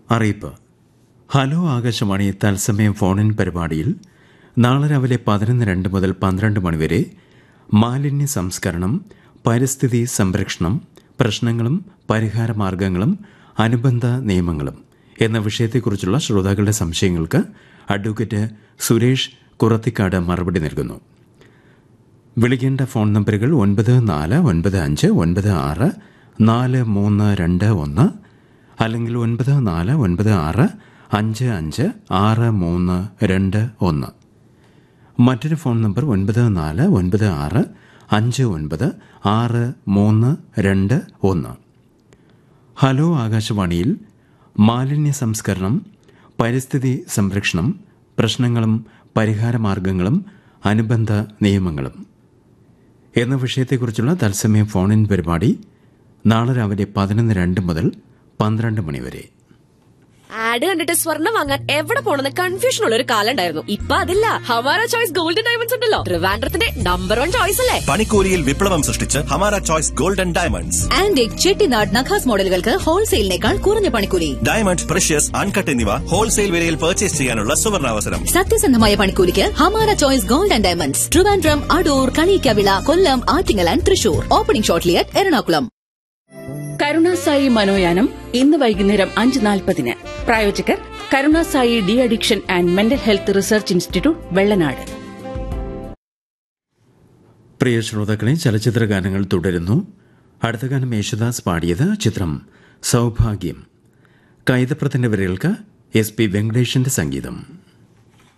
അറിയിപ്പ് ഹലോ ആകാശവാണി തത്സമയം ഫോണിൻ പരിപാടിയിൽ നാളെ രാവിലെ പതിനൊന്ന് രണ്ട് മുതൽ പന്ത്രണ്ട് മണിവരെ മാലിന്യ സംസ്കരണം പരിസ്ഥിതി സംരക്ഷണം പ്രശ്നങ്ങളും പരിഹാര മാർഗങ്ങളും അനുബന്ധ നിയമങ്ങളും എന്ന വിഷയത്തെക്കുറിച്ചുള്ള ശ്രോതാക്കളുടെ സംശയങ്ങൾക്ക് അഡ്വക്കേറ്റ് സുരേഷ് കുറത്തിക്കാട് മറുപടി നൽകുന്നു വിളിക്കേണ്ട ഫോൺ നമ്പറുകൾ ഒൻപത് നാല് ഒൻപത് അഞ്ച് ഒൻപത് ആറ് നാല് മൂന്ന് രണ്ട് ഒന്ന് അല്ലെങ്കിൽ ഒൻപത് നാല് ഒൻപത് ആറ് അഞ്ച് അഞ്ച് ആറ് മൂന്ന് രണ്ട് ഒന്ന് മറ്റൊരു ഫോൺ നമ്പർ ഒൻപത് നാല് ഒൻപത് ആറ് അഞ്ച് ഒൻപത് ആറ് മൂന്ന് രണ്ട് ഒന്ന് ഹലോ ആകാശവാണിയിൽ മാലിന്യ സംസ്കരണം പരിസ്ഥിതി സംരക്ഷണം പ്രശ്നങ്ങളും പരിഹാര മാർഗങ്ങളും അനുബന്ധ നിയമങ്ങളും എന്ന വിഷയത്തെക്കുറിച്ചുള്ള തത്സമയ ഫോണിൻ പരിപാടി നാളെ രാവിലെ പതിനൊന്ന് രണ്ട് മുതൽ പന്ത്രണ്ട് മണിവരെ ആഡ് കണ്ടിട്ട് സ്വർണ്ണം വാങ്ങാൻ എവിടെ പോണെന്ന് കൺഫ്യൂഷൻ ഉള്ള ഒരു കാലം ഉണ്ടായിരുന്നു ഇപ്പൊ അതില്ല ഹമാര ചോയ്സ് ഗോൾഡൻ ഡയമണ്ട്സ് ഉണ്ടല്ലോ ട്രിവാൻഡ്രത്തിന്റെ നമ്പർ വൺ ചോയ്സ് അല്ലേ പണിക്കൂലിയിൽ വിപ്ലവം സൃഷ്ടിച്ച് Hamara choice golden diamonds antique Chettinad നഖാസ് മോഡലുകൾക്ക് ഹോൾസെയിലിനേക്കാൾ കുറഞ്ഞ പണിക്കൂലി ഡയമണ്ട് പ്രഷ്യസ് അൺകട്ട് എന്നിവ ഹോൾസെയിൽ വിലയിൽ പർച്ചേസ് ചെയ്യാനുള്ള സുവർണാവസരം സത്യസന്ധമായ പണിക്കൂലിക്ക് Hamara choice gold and diamonds Trivandrum Adoor Kaliyikkavila Kollam Attingal and Thrissur opening ഷോട്ട്ലിയറ്റ് എറണാകുളം കരുണാസായി മനോയാനം ഇന്ന് വൈകുന്നേരം അഞ്ച് നാൽപ്പതിന് പ്രായോജകർ Karunasai D addiction and mental health research institute Vellanad പ്രിയ ശ്രോതാക്കളെ ചലച്ചിത്ര ഗാനങ്ങൾ തുടരുന്നു അടുത്ത ഗാനം യേശുദാസ് പാടിയത് ചിത്രം സൗഭാഗ്യം കൈതപ്രത്തിന്റെ വരികൾക്ക് എസ് പി വെങ്കടേഷിന്റെ സംഗീതം